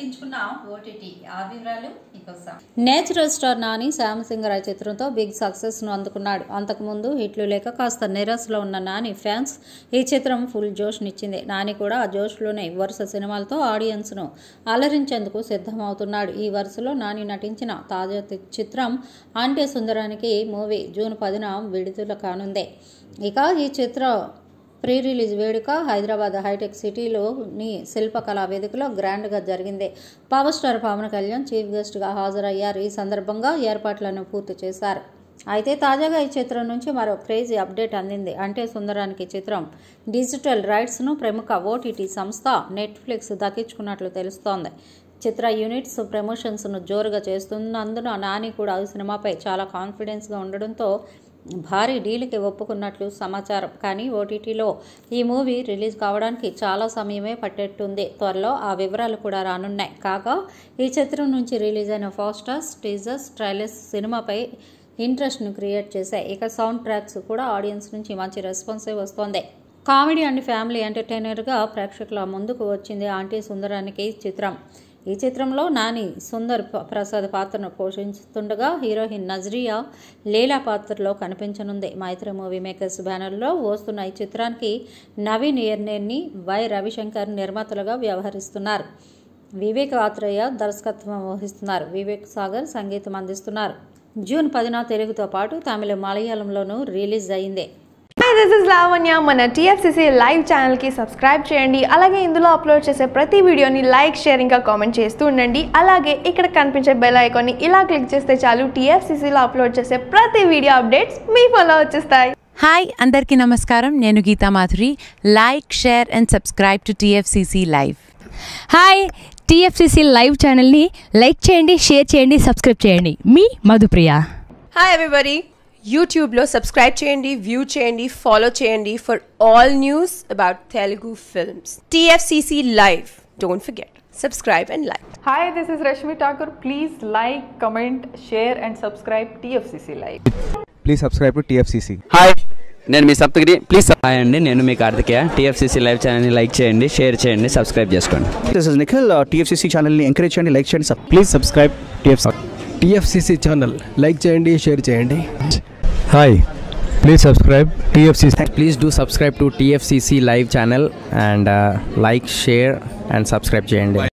దక్కించుకున్న ఓటీటీ ఆ వివరాలు మీకోసం నేచురల్ స్టార్ నాని శ్యామసింగరాయ్ చిత్రంతో బిగ్ సక్సెస్ ను అందుకున్నాడు అంతకుముందు హిట్లు లేక కాస్త నిరాశలో ఉన్న నాని ఫ్యాన్స్ ఈ చిత్రం ఫుల్ జోష్నిచ్చింది నాని కూడా ఆ జోష్లోనే వరుస సినిమాలతో ఆడియన్స్ ను అలరించేందుకు సిద్ధమవుతున్నాడు ఈ వరుసలో నాని నటించిన తాజా తి- చిత్రం ఆంటే సుందరానికి మూవీ జూన్ పదిన విడుదల కానుంది ఇక ఈ చిత్ర ప్రీ రిలీజ్ వేడుక హైదరాబాద్ హైటెక్ సిటీలోని శిల్పకళా వేదికలో గ్రాండ్గా జరిగింది power star Pawan Kalyan chief గెస్ట్గా హాజరయ్యారు ఈ సందర్భంగా ఏర్పాట్లను పూర్తి చేశారు అయితే తాజాగా ఈ చిత్రం నుంచి మరో క్రేజీ అప్డేట్ అందింది అంటే సుందరానికి చిత్రం డిజిటల్ రైట్స్ను ప్రముఖ ఓటీటీ సంస్థ నెట్ఫ్లిక్స్ దక్కించుకున్నట్లు తెలుస్తోంది చిత్ర యూనిట్స్ ప్రమోషన్స్ను జోరుగా చేస్తున్నందున నాని కూడా ఈ సినిమాపై చాలా కాన్ఫిడెన్స్గా ఉండడంతో భారీ డీల్కి ఒప్పుకున్నట్లు సమాచారం కానీ ఓటీటీలో ఈ మూవీ రిలీజ్ కావడానికి చాలా సమయమే పట్టేట్టుంది త్వరలో ఆ వివరాలు కూడా రానున్నాయి కాగా ఈ చిత్రం నుంచి రిలీజ్ అయిన ఫాస్టర్స్ టీజర్స్ ట్రైలర్స్ సినిమాపై ఇంట్రెస్ట్ను క్రియేట్ చేశాయి ఇక సౌండ్ ట్రాక్స్ కూడా ఆడియన్స్ నుంచి మంచి రెస్పాన్సే వస్తోంది కామెడీ అండ్ ఫ్యామిలీ ఎంటర్టైనర్గా ప్రేక్షకుల ముందుకు వచ్చింది ఆంటీ సుందరానికి చిత్రం ఈ చిత్రంలో నాని సుందర్ ప- ప్రసాద్ పాత్రను పోషిస్తుండగా హీరోయిన్ నజ్రియా లీలా పాత్రలో కనిపించనుంది మైత్రి మూవీ మేకర్స్ బ్యానర్లో వస్తున్న ఈ చిత్రానికి నవీన్ ఎర్నేని వై రవిశంకర్ నిర్మాతలుగా వ్యవహరిస్తున్నారు వివేక్ ఆత్రేయ దర్శకత్వం వహిస్తున్నారు వివేక్ సాగర్ సంగీతం అందిస్తున్నారు జూన్ పదిన తెలుగుతో పాటు తమిళ మలయాళంలోనూ రిలీజ్ అయింది హాయ్ దిస్ ఇస్ లావణ్య మన టీఎఫ్సిసి లైవ్ ఛానల్కి సబ్స్క్రైబ్ చేయండి అలాగే ఇందులో అప్లోడ్ చేసే ప్రతి వీడియోని లైక్ షేర్ ఇంకా కామెంట్ చేస్తూ ఉండండి అలాగే ఇక్కడ కనిపించే బెల్ ఐకాన్ని ఇలా క్లిక్ చేస్తే చాలు టీఎఫ్సిసిలో అప్లోడ్ చేసే ప్రతి వీడియో అప్డేట్స్ మీ ఫోన్లో వచ్చేస్తాయి హాయ్ అందరికీ నమస్కారం నేను Geetha Madhuri like share and subscribe to TFCC live hi TFCC live ఛానల్ని లైక్ చేయండి షేర్ చేయండి సబ్స్క్రైబ్ చేయండి మీ మధుప్రియ హాయ్ ఎవ్రీబడి యూట్యూబ్లో సబ్స్క్రైబ్ చేయండి వ్యూ చేయండి ఫాలో చేయండి for all news about Telugu films TFCC live don't forget subscribe and like Hi, this is Rashmi Thakur. Please like, comment, share, and subscribe TFCC Live. Please subscribe to TFCC hi నేను మీ Saptagiri please hi అండి నేను మీ Karthikeya TFCC live ఛానల్ని like చేయండి share చేయండి subscribe చేసుకోండి this is Nikhil TFCC ఛానల్ని ఎంకరేజ్ చేయండి లైక్ చేయండి please subscribe TFC TFCC channel like చేయండి షేర్ చేయండి hi please subscribe TFCC please do subscribe to TFCC live channel and like share and subscribe చేయండి